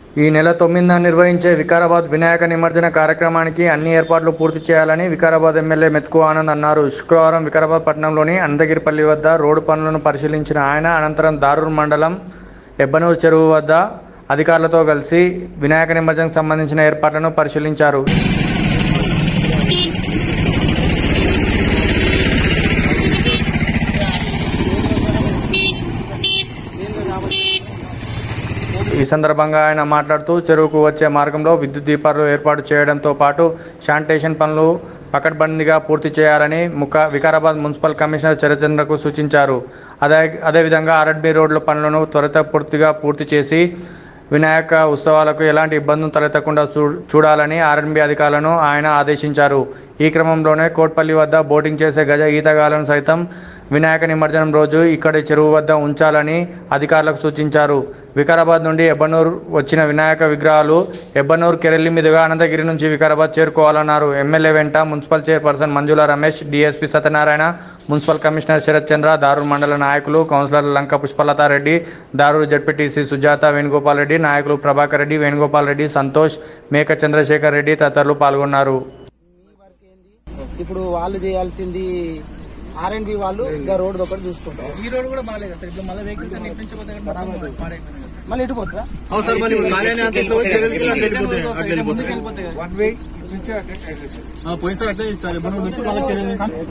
ఈ నెల తొమ్మిదిన నిర్వహించే వికారాబాద్ వినాయక నిమజ్జన కార్యక్రమానికి అన్ని ఏర్పాట్లు పూర్తి చేయాలని వికారాబాద్ ఎమ్మెల్యే మెతుకు ఆనంద్ అన్నారు శుక్రవారం వికారాబాద్ పట్టణంలోని అనంతగిరిపల్లి వద్ద రోడ్డు పనులను పరిశీలించిన ఆయన అనంతరం దారూర్ మండలం ఎబ్బనూరు చెరువు వద్ద అధికారులతో కలిసి వినాయక నిమజ్జనకు సంబంధించిన ఏర్పాట్లను పరిశీలించారు ఈ సందర్భంగా ఆయన మాట్లాడుతూ చెరువుకు వచ్చే మార్గంలో విద్యుత్ దీపాలు ఏర్పాటు చేయడంతో పాటు శానిటేషన్ పనులు పకడ్బందీగా పూర్తి చేయాలని ముఖ వికారాబాద్ మున్సిపల్ కమిషనర్ చరచంద్రకు సూచించారు అదే అదేవిధంగా ఆర్ఎడ్బి రోడ్ల పనులను త్వరితపూర్తిగా పూర్తి చేసి వినాయక ఉత్సవాలకు ఎలాంటి ఇబ్బందులు తలెత్తకుండా చూ చూడాలని ఆర్ఎన్బి అధికారులను ఆయన ఆదేశించారు ఈ క్రమంలోనే కోట్పల్లి వద్ద బోటింగ్ చేసే గజ ఈతగాలను సైతం వినాయక నిమజ్జనం రోజు ఇక్కడి చెరువు వద్ద ఉంచాలని అధికారులకు సూచించారు వికారాబాద్ నుండి ఎబ్బనూరు వచ్చిన వినాయక విగ్రహాలు ఎబ్బనూరు కెరెల్లి మీదుగా అనంతగిరి నుంచి వికారాబాద్ చేరుకోవాలన్నారు ఎమ్మెల్యే వెంట municipal chairperson Manjula Ramesh DSP Satyanarayana municipal commissioner Sharath Chandra Darur మండల నాయకులు కౌన్సిలర్ లంక పుష్పలతారెడ్డి దారూర్ జడ్పీటీసీ సుజాత వేణుగోపాల్ రెడ్డి నాయకులు ప్రభాకర్ రెడ్డి వేణుగోపాల్ రెడ్డి సంతోష్ మేక చంద్రశేఖర్ రెడ్డి తదితరులు పాల్గొన్నారు ఇప్పుడు వాళ్ళు చేయాల్సింది ఆర్ అండ్ బి వాళ్ళు ఇంకా రోడ్ ఒకటి చూసుకుంటారు ఈ రోడ్ కూడా బాగాలేదు సార్ ఇప్పుడు మళ్ళీ వెహికల్స్ అన్ని ఎక్కడి నుంచి పోతాయి కదా, మొత్తం పాడైపోయింది కదా. మళ్ళీ ఇటు పోతుందా అవును సార్ మరి కాలేని అంత ఇట్లా వచ్చి చెరువుకి ఇట్లా వెళ్ళిపోతాయి, అట్లా ముందుకు వెళ్ళిపోతాయి. వెళ్ళిపోతాయి కదా. వన్ వే ఇటు నుంచి అట్లా ఇట్లా వెళ్ళిపోతాయి. ఆ, పోయినసారి అట్లే ఇస్తారు ఇప్పుడు నుంచి మళ్ళీ చెరువు నుంచి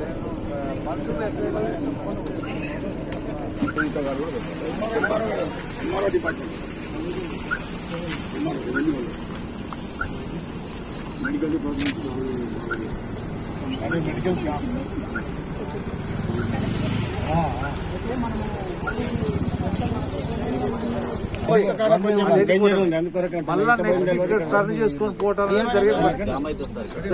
డేంజర్ ఉంది అందుకొరకు టర్న్ చేసుకొని పోవటం అనేది జరిగేది.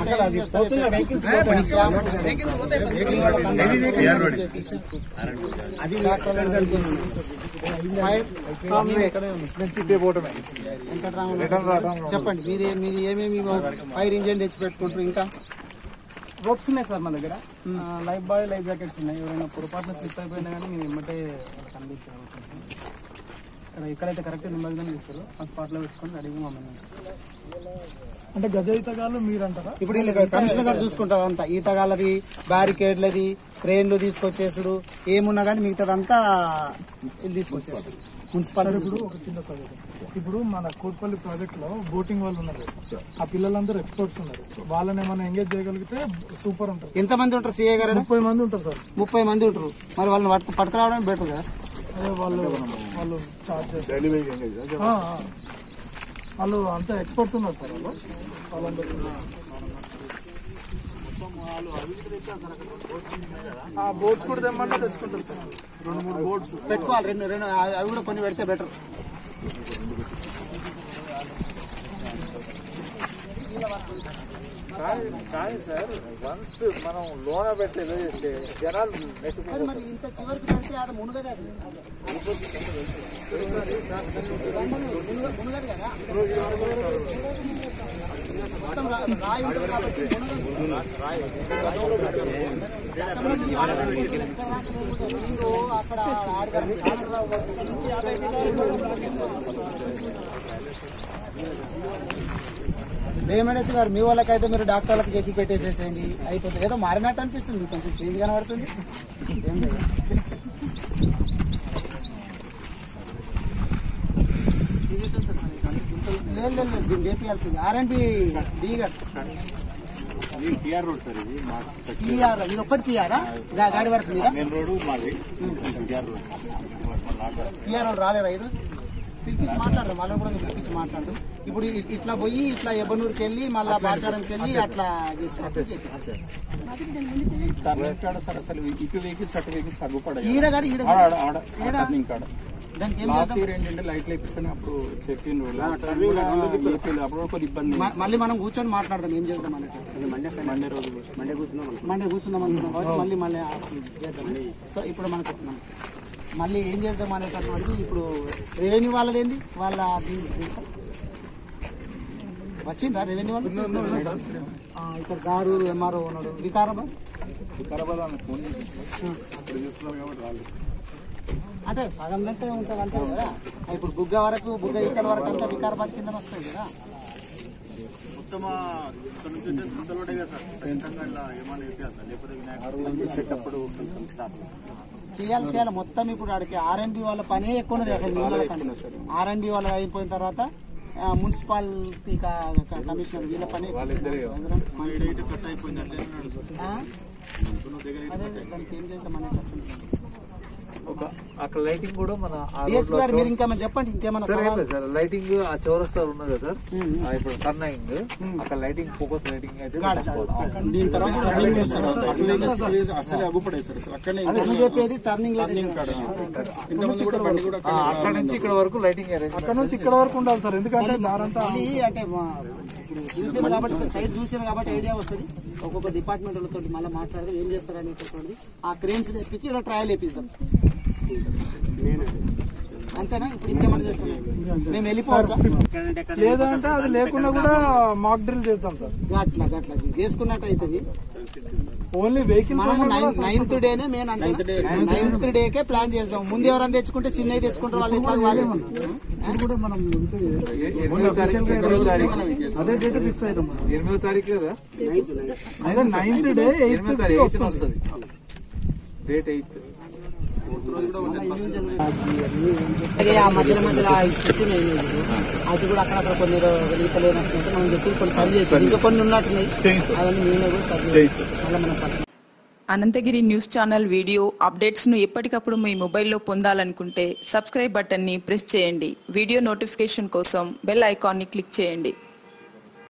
నెక్స్ట్ ఇటే పోవటమే. చెప్పండి మీరు మీరు ఏమేమి ఫైర్ ఇంజిన్ తెచ్చి పెట్టుకుంటారు ఇంకా రోప్స్ ఉన్నాయి సార్ మా దగ్గర లైఫ్ బాయ్ లైఫ్ జాకెట్స్ ఉన్నాయి ఎవరైనా పొరపాటున స్లిప్ అయిపోయినా కానీ మేము ఎమ్మటే వాళ్ళకి అందించాము ఇక్కడ ఎక్కడైతే కరెక్ట్ నిమ్మదిగా ఇస్తారు ఆ స్పాట్ లో పెట్టుకొని రెడీగా మమ్మల్ని అంటే గజ ఈతగాళ్ళు మీరంటారా ఇప్పుడు వీళ్ళు కమిషనర్ గారు చూసుకుంటారు అంతా ఈతగాళ్ళది బ్యారికేడ్లది క్రేన్లు తీసుకొచ్చేసుడు ఏమున్నా కానీ మిగతాదంతా వీళ్ళు తీసుకొచ్చేస్తారు మున్సిపాలిటీ ఇప్పుడు ఒక చిన్న సజెషన్ ఇప్పుడు మన కోట్పల్లి ప్రాజెక్ట్ లో బోటింగ్ వాళ్ళు ఉన్నారు ఆ పిల్లలందరూ ఎక్స్పర్ట్స్ ఉన్నారు వాళ్ళని ఏమైనా ఎంగేజ్ చేయగలిగితే సూపర్ ఉంటుంది ఎంత మంది ఉంటారు సీఏ గారు ముప్పై మంది ఉంటారు సార్ ముప్పై మంది ఉంటారు మరి వాళ్ళని పట్టుకు పట్టుకురావడం బెటర్ కదా అదే వాళ్ళు వాళ్ళు చార్జ్ చేస్తారు ఆ, ఆ. వాళ్ళు అంత ఎక్స్పర్ట్స్ ఉన్నారు సార్ వాళ్ళు వాళ్ళందరూ ఆ బోట్స్ కూడా తెమ్మంటే తెచ్చుకుంటారు సార్ రెండు మూడు బోట్స్ పెట్టుకోవాలి రెండు రెండు అవి అవి కూడా కొన్ని పెడితే బెటర్ మరి మరి ఇంత చివరికి పెడితే అది మునుగదే అది మునుగ- మునుగదు కదా మొత్తం రా- రాయి ఉంటుంది కాబట్టి మునుగదు. నీరు అక్కడ రేమడేచ్ గారు మీ వాళ్ళకైతే మీరు డాక్టర్లకు చెప్పి పెట్టేసేసేయండి అయిపోతుంది ఏదో మారినట్టు అనిపిస్తుంది మీకు కొంచెం చేంజ్ కనబడుతుంది ఏం లేదు లేదు లేదు లేదు దీన్ని చేపియాల్సింది ఆర్ఎంపీ డి గారు టీఆర్ రోడ్ సార్ ఇది మా పిఆర్ ఇది ఒక్కటి పిఆరా గాడి వరకు మీద మెయిన్ రోడ్ మాది టీఆర్ రోడ్ పిఆర్ వాళ్ళు రాలేరా ఈరోజు పిలిపించి మాట్లాడదాం వాళ్ళని కూడా పిలిపించి మాట్లాడదాం ఇప్పుడు ఇ- ఇట్లా పోయి ఇట్లా ఎబ్బనూరుకి వెళ్ళి మళ్ళా బాచారంకి వెళ్ళి అట్లా చేసినట్టు చెప్పి సార్ అసలు ఇటు వెహికల్స్ అటు వెహికల్స్ అగ్గుపడాయి ఈడ గాడి ఈడ ఆడ గాడి. ఆడ ఆడ టర్నింగ్ కాడ దానికి ఏం లాస్ట్ చేద్దాం ఇయర్ ఏంటంటే లైట్లు వేపిస్తాను అప్పుడు చెప్పిండ్రు లాస్ట్ టైం కూడా ఏపీలో అప్పుడు కొద్ది ఇబ్బంది మ- మళ్ళీ మనం కూర్చొని మాట్లాడదాం ఏం చేద్దాం అనేది మండే రోజు మండే కూర్చున్నాం మండే కూర్చుందాం అనుకున్నాం కాబట్టి మళ్ళీ మళ్ళీ ఆ చేద్దాం సో ఇప్పుడు మనకు నమస్తే మళ్ళీ ఏం చేద్దాం అనేటటువంటిది ఇప్పుడు రెవెన్యూ వాళ్ళది ఏంది వాళ్ళ దీని తెలుసా? వచ్చిందా రెవెన్యూ వాళ్ళు ఆ, ఇక్కడ గారు ఎంఆర్ఓ ఉన్నాడు వికారాబాద్ వికారాబాద్ అని ఫోన్ చేసి అప్పుడు చూస్తున్నాం కాబట్టి రాలేదు అంటే సగం లెక్క ఉంటుంది అంతే కదా ఇప్పుడు బుగ్గ వరకు బుగ్గ ఇక్కల వరకు అంతా వికారాబాద్ కింద వస్తుంది కదా చేయాలి చేయాలి మొత్తం ఇప్పుడు ఆడికి ఆర్ఎంబి వాళ్ళ పనే ఎక్కువ ఉన్నది అసలు నీళ్ళ కన్నా ఆర్ఎంబి వాళ్ళ అయిపోయిన తర్వాత ఆ, మున్సిపాలిటీ కా- కా- కమిషనర్ వీళ్ళ పని ఎక్కువ ఉన్నది. అందులో ఆ? అదే దానికి ఏం చేద్దాం అనేది ఒక అక్కడ లైటింగ్ కూడా మన ఆ డిఎస్పీ గారు మీరు ఇంకా చెప్పండి ఇంకేమన్నా సార్ ఏం సవాల్ లేదు సార్ లైటింగ్ ఆ చౌరస్తా ఉన్నది కదా సార్ ఆ ఇప్పుడు టర్నింగ్ అక్కడ లైటింగ్ ఫోకస్ లైటింగ్ అయితే పెట్టుకోవాలి. దీని తర్వాత రన్నింగ్ చేస్తారు అట్లనే నెక్స్ట్ ఫేజ్ అసలే అగ్గుపడేది సార్ అక్కడనే నువ్వు చెప్పేది టర్నింగ్ లేదు ఇంతకుముందు కూడా బండి కూడా ఆ, అక్కడ నుంచి ఇక్కడ వరకు లైటింగ్ అరేంజ్ అక్కడ నుంచి ఇక్కడ వరకు ఉండాలి సార్ ఎందుకంటే దారంతా మళ్ళీ అంటే మా- ఇప్పుడు చూసాను కాబట్టి సైడ్ చూసాను కాబట్టి ఐడియా వస్తుంది ఒక్కొక్క డిపార్ట్మెంట్ వాళ్ళతో మళ్ళీ మాట్లాడదాం ఏం చేస్తారు అనేటటువంటి ఆ క్రేన్స్ తెప్పించి ఇలా ట్రయల్ వేపిస్తాం అంతేనా ఇప్పుడు ఇంకేమన్నా చేస్తాం మేము వెళ్ళిపోవచ్చా లేదంటే అది లేకుండా కూడా మాక్ డ్రిల్ చేద్దాం సార్ గట్లా గట్లా చేసుకున్నట్టు అవుతుంది ఓన్లీ వెహికల్ మనము నైన్- నైన్త్ డేనే మెయిన్ అంతే నైన్త్ డేకే ప్లాన్ చేద్దాం ముందు ఎవరైనా తెచ్చుకుంటే చిన్నవి తెచ్చుకుంటారు వాళ్ళు ఇట్లా వాళ్ళే కూడా మనం ఎనిమిదో తారీఖు ఎనిమిదో తారీఖు అదే డేట్ ఫిక్స్ అయినాం ఎనిమిదో తారీఖు కదా అయితే నైన్త్ డే ఎయిత్ ఎనిమిదో తారీఖు ఎయిత్ వస్తుంది డేట్ ఎయిత్ అలాగే ఆ మధ్యలో మధ్యలో ఆ చెట్టు అది కూడా అక్కడక్కడ కొన్ని ఈత లేనట్టు మనం చెప్పి కొన్ని సరి చేసి ఇంకా కొన్ని ఉన్నట్టున్నాయి అవన్నీ నేనే కూడా సరి చేసి మళ్ళీ మనం పక్కన అనంతగిరి న్యూస్ ఛానల్ వీడియో అప్డేట్స్ను ఎప్పటికప్పుడు మీ మొబైల్లో పొందాలనుకుంటే సబ్స్క్రైబ్ బటన్ని ప్రెస్ చేయండి వీడియో నోటిఫికేషన్ కోసం బెల్ ఐకాన్ని క్లిక్ చేయండి